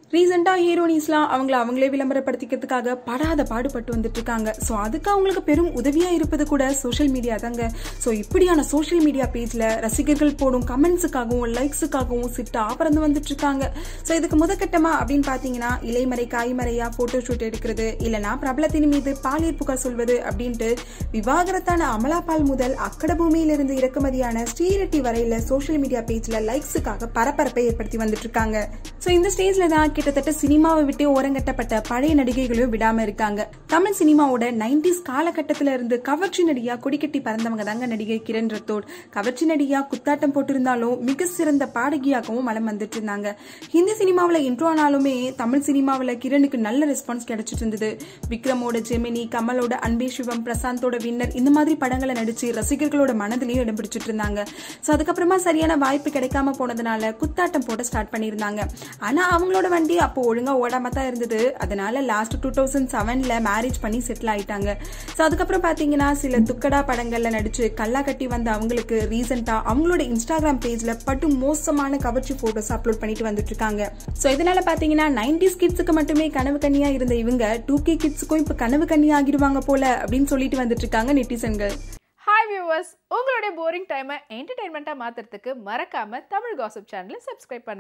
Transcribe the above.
ரீசெண்டாக ஹீரோனிஸ்லாம் அவங்கள அவங்களே விளம்பரப்படுத்திக்கிறதுக்காக படாத பாடுபட்டு வந்துட்டு இருக்காங்க ஸோ அதுக்கு அவங்களுக்கு பெரும் உதவியாக இருப்பது கூட சோஷியல் மீடியா தாங்க ஸோ இப்படியான சோஷியல் மீடியா பேஜில் ரசிகர்கள் போடும் கமெண்ட்ஸுக்காகவும் லைக்ஸுக்காகவும் சிட்டா பறந்து வந்துட்டு இருக்காங்க ஸோ இதுக்கு முதற்கட்டமா அப்படின்னு பார்த்தீங்கன்னா இலைமறை காய்மறையா ஃபோட்டோ ஷூட் எடுக்கிறது இல்லைனா பிரபலத்தின் மீது பாலியல் புகார் சொல்வது அப்படின்ட்டு விவாகரத்தான அமலா பால் முதல் அக்கட பூமியிலிருந்து இறக்குமதியான ஸ்ரீரெட்டி வரையில சோஷியல் மீடியா பேஜ்ல லைக்ஸுக்காக பரபரப்பை ஏற்படுத்தி வந்துட்டு இருக்காங்க ஸோ இந்த ஸ்டேஜ்ல தான் கிட்டத்தட்ட சினிமாவை விட்டு ஓரங்கட்டப்பட்ட பழைய நடிகைகளையும் விடாம இருக்காங்க தமிழ் சினிமாவோட நைன்டிஸ் காலகட்டத்தில இருந்து கவர்ச்சி நடிகா கொடிக்கட்டி பறந்தவங்க தாங்க நடிகை கிரண் ரத்தோட் கவர்ச்சி நடிகா குத்தாட்டம் போட்டிருந்தாலும் மிக சிறந்த பாடகியாகவும் மலம் வந்துட்டு இருந்தாங்க ஹிந்தி சினிமாவில் இன்ட்ரோ ஆனாலுமே தமிழ் சினிமாவில் கிரணுக்கு நல்ல ரெஸ்பான்ஸ் கிடைச்சிட்டு இருந்தது விக்ரமோட ஜெமினி கமலோட அன்பே சிவம் பிரசாந்தோட வின்னர் இந்த மாதிரி படங்களை நடிச்சு ரசிகர்களோட மனதிலையும் இடம் பிடிச்சிட்டு இருந்தாங்க ஸோ அதுக்கப்புறமா சரியான வாய்ப்பு கிடைக்காம போனதுனால குத்தாட்டம் போட ஸ்டார்ட் பண்ணியிருந்தாங்க ஆனா அவங்களோட வண்டி அப்போ ஒழுங்கா ஓடாம தான் இருந்தது அதனால லாஸ்ட் டூ தௌசண்ட் செவன்ல மேரேஜ் பண்ணி செட்டில் ஆயிட்டாங்க ஸோ அதுக்கப்புறம் பாத்தீங்கன்னா சில துக்கடா படங்கள்ல நடிச்சு கல்லா கட்டி வந்த அவங்களுக்கு ரீசெண்டா அவங்களோட இன்ஸ்டாகிராம் பேஜ்ல பட்டு மோசமான கவர்ச்சி போட்டோஸ் அப்லோட் பண்ணிட்டு வந்துட்டு இருக்காங்க ஸோ இதனால பாத்தீங்கன்னா நைன்டிஸ் கிட்ஸுக்கு மட்டுமே கனவு கன்னியா இருந்த இவங்க டூ கே கிட்ஸுக்கும் இப்ப கனவு கன்னி ஆகிடுவாங்க போல அப்படின்னு சொல்லிட்டு வந்துட்டு இருக்காங்க நெட்டிசன்கள் ஹாய் வியூவர்ஸ் உங்களுடைய போரிங் டைமை என்டர்டைன்மெண்ட்டாக மாற்றுறதுக்கு மறக்காமல் தமிழ் காசிப் சேனலை சப்ஸ்கிரைப் பண்ணுங்க